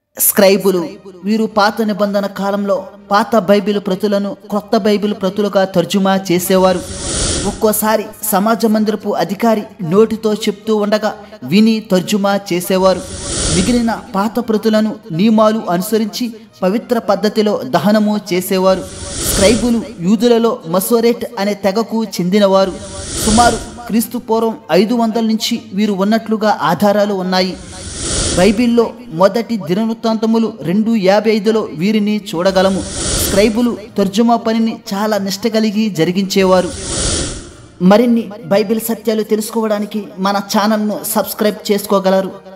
స్క్రైబులు వీరు పాత నిబంధన కాలంలో పాత బైబిల్ ప్రతులను కొత్త బైబిల్ ప్రతులుగా తర్జుమా చేసేవారు ఒక్కోసారి సమాజ మందిరపు అధికారి నోటితో చెప్తూ ఉండగా విని తర్జుమా చేసేవారు మిగిలిన పాత ప్రతులను నియమాలు అనుసరించి పవిత్ర పద్ధతిలో దహనము చేసేవారు స్క్రైబులు యూదులలో మసోరేట్ అనే తెగకు చెందినవారు సుమారు క్రీస్తు పూర్వం ఐదు వందల నుంచి వీరు ఉన్నట్లుగా ఆధారాలు ఉన్నాయి బైబిల్లో మొదటి దినవృత్తాంతములు రెండు యాభై ఐదులో వీరిని చూడగలము స్క్రైబులు తర్జుమా పనిని చాలా నిష్ట కలిగి జరిగించేవారు మరిన్ని బైబిల్ సత్యాలు తెలుసుకోవడానికి మన ఛానల్ను సబ్స్క్రైబ్ చేసుకోగలరు